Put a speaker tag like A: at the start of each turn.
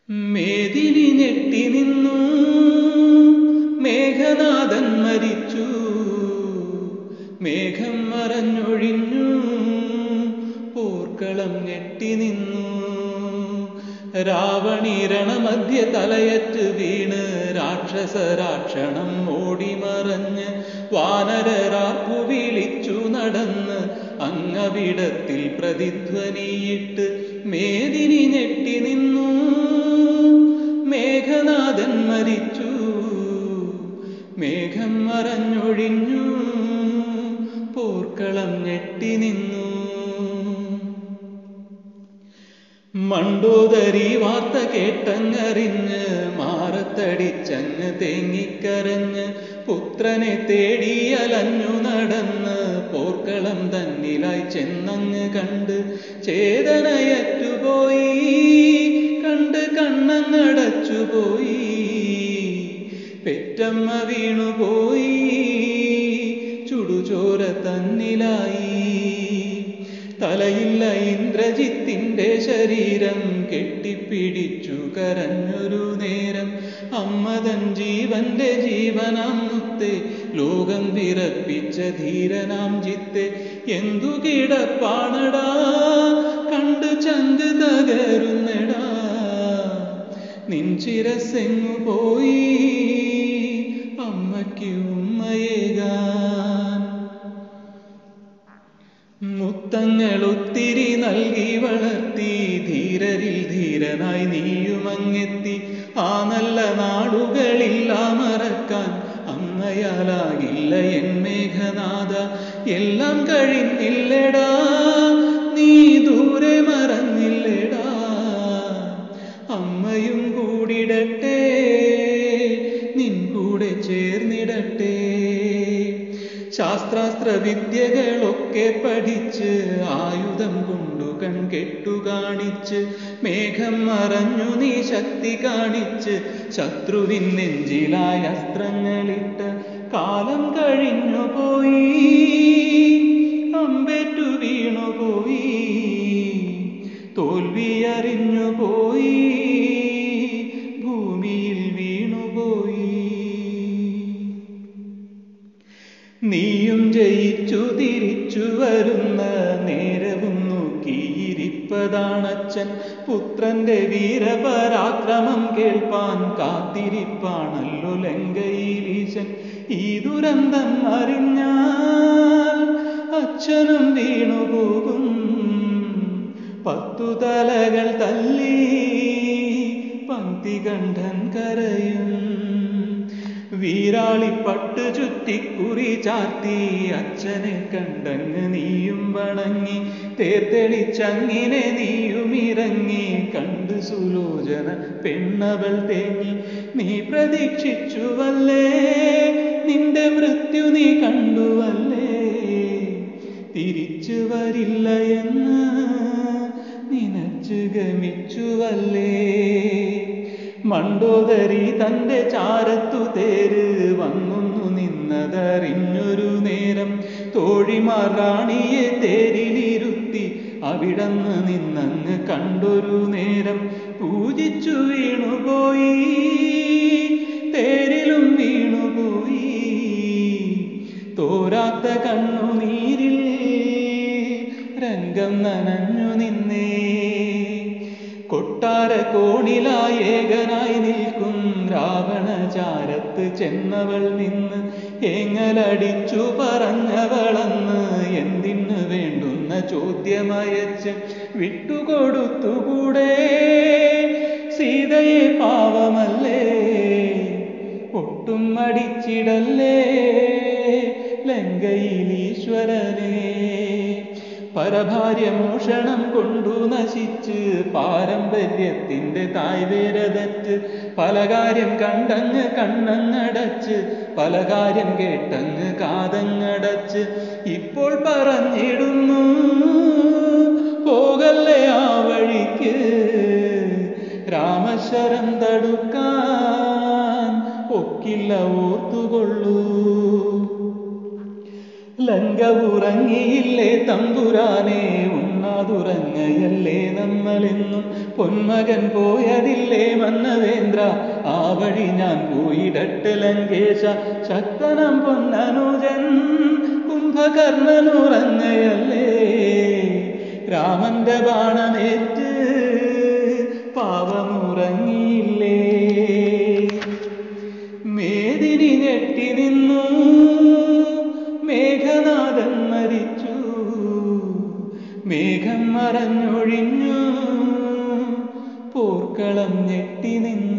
A: മേദിനി ഞെട്ടി നിന്നു മേഘനാഥൻ മരിച്ചു മേഘം മറഞ്ഞൊഴിഞ്ഞു പോർക്കളം ഞെട്ടി നിന്നു രാവണീരണമധ്യ തലയറ്റ് വീണ് രാക്ഷസരാക്ഷണം ഓടിമറഞ്ഞ് വാനരരാർപ്പു വിളിച്ചു നടന്ന് അങ്ങവിടത്തിൽ പ്രതിധ്വനിയിട്ട് മേദിനി ഞെട്ടി നിന്നു മേഘനാഥൻ മരിച്ചു മേഘം മറഞ്ഞൊഴിഞ്ഞു പോർക്കളം ഞെട്ടി നിന്നു മണ്ടോദരി വാർത്ത കേട്ടങ്ങറിഞ്ഞ് മാറത്തടിച്ചങ്ങ് തേങ്ങിക്കരഞ്ഞ് പുത്രനെ തേടി അലഞ്ഞു നടന്ന് പോർക്കളം തന്നിലായി ചെന്നങ്ങ് കണ്ട് ചേതനയറ്റുപോയി കണ്ട് കണ്ണങ്ങടച്ചുപോയി പെറ്റമ്മ വീണുപോയി ചുടുചോര തന്നിലായി തലയില്ല ഇന്ദ്രജിത്തിന്റെ ശരീരം കെട്ടിപ്പിടിച്ചു കരഞ്ഞൊരു നേരം അമ്മതൻ ജീവന്റെ ജീവനാം മുത്തെ ലോകം വിറപ്പിച്ച ധീരനാം ജിത്തെ എന്തു കിടപ്പാണടാ കണ്ട് ചങ്ക് തകരുന്നടാ നിൻചിരസെങ്ങു പോയി അമ്മയ്ക്ക് ഉമ്മയേകാൻ മുത്തങ്ങൾ ഒത്തിരി നൽകി വളർത്തി ധീരരിൽ ധീരനായി നീയുമങ്ങെത്തി ആ നല്ല നാടുകളില്ല മറക്കാൻ അമ്മയാലാകില്ല എൻ മേഘനാഥ എല്ലാം കഴിഞ്ഞില്ലടാ നീ ദൂരെ മറഞ്ഞില്ലടാ അമ്മയും കൂടിടട്ടെ നിൻ കൂടെ ചേർന്നിടട്ടെ ശാസ്ത്രാസ്ത്ര വിദ്യകളൊക്കെ പഠിച്ച് ആയുധം കൊണ്ടു കൺകെട്ടു കാണിച്ച് മേഘം മറഞ്ഞു നീ ശക്തി കാണിച്ച് ശത്രുവിൻ നെഞ്ചിലായ അസ്ത്രങ്ങളിട്ട് കാലം കഴിഞ്ഞു പോയി അമ്പേറ്റു വീണുപോയി തോൽവി അറിഞ്ഞു പോയി ഭൂമിയിൽ വീണുപോയി നീയും ജയിച്ചു തിരിച്ചു വരുന്ന നേരവും നോക്കിയിരിപ്പതാണച്ഛൻ പുത്രന്റെ വീരപരാക്രമം കേൾപ്പാൻ കാത്തിരിപ്പാണല്ലോ ലങ്കയിലീശൻ ഈ ദുരന്തം അറിഞ്ഞാൽ അച്ഛനും വീണുപോകും പത്തു തലകൾ തല്ലി പങ്ക്തി കണ്ഠൻ കരയും വീരാളി പട്ട് ചുറ്റിക്കുറി ചാർത്തി അച്ഛനെ കണ്ടങ്ങ് നീയും വണങ്ങി തേർത്തെളിച്ചങ്ങിനെ നീയും ഇറങ്ങി കണ്ടു സുലോചന പെണ്ണവൾ തേങ്ങി നീ പ്രതീക്ഷിച്ചുവല്ലേ നിന്റെ മൃത്യു നീ കണ്ടുവല്ലേ തിരിച്ചു വരില്ല എന്ന് നിനച്ചു ഗമിച്ചുവല്ലേ മണ്ടോദരി തന്റെ ചാരത്തു തേര് വന്നൊന്നു നിന്നതറിഞ്ഞൊരു നേരം തോഴിമാർ റാണിയെ തേരിലിരുത്തി അവിടന്ന് നിന്നങ്ങ് കണ്ടൊരു നേരം പൂജിച്ചു വീണുപോയി തേരിലും വീണുപോയി തോരാത്ത കണ്ണുനീരിൽ രംഗം നനഞ്ഞു നിന്നേ കൊട്ടാര കോണിലായി ഏകനായി നിൽക്കും രാവണചാരത്ത് ചെന്നവൾ നിന്ന് ഏങ്ങലടിച്ചു പറഞ്ഞവളന്ന് എന്തിനു വേണ്ടുന്ന ചോദ്യമയച്ച് വിട്ടുകൊടുത്തുകൂടെ സീതയെ പാവമല്ലേ ഒട്ടും മടിച്ചിടല്ലേ ലങ്കയിൽ ഈശ്വരനെ പരഭാര്യ മോഷണം കൊണ്ടു നശിച്ച് പാരമ്പര്യത്തിന്റെ തായ്വേരതറ്റ് പല കാര്യം കണ്ടങ്ങ് കണ്ണങ്ങടച്ച് പല കാര്യം കേട്ടങ്ങ് കാതങ്ങടച്ച് ഇപ്പോൾ പറഞ്ഞിടുന്നു പോകല്ലേ ആ വഴിക്ക് രാമശരം തടുക്കാൻ ഒക്കില്ല ഓർത്തുകൊള്ളൂ ലങ്ക ഉറങ്ങിയില്ലേ തമ്പുരാനെ ഉണ്ണാ കേൾക്കാതുറങ്ങയല്ലേ നമ്മളെന്നും പൊന്മകൻ പോയതില്ലേ മന്നവേന്ദ്ര ആ വഴി ഞാൻ പോയിടട്ട് ലങ്കേശ ശക്തനം പൊന്നനുജൻ കുംഭകർണനുറങ്ങയല്ലേ രാമന്റെ ബാണമേറ്റ് പാവമുറങ്ങിയില്ലേ മേദിനി ഞെട്ടി നിന്നു മേഘനാഥൻ മരിച്ചു മേഘം മറഞ്ഞൊഴിഞ്ഞു പോർക്കളം ഞെട്ടി നിന്നു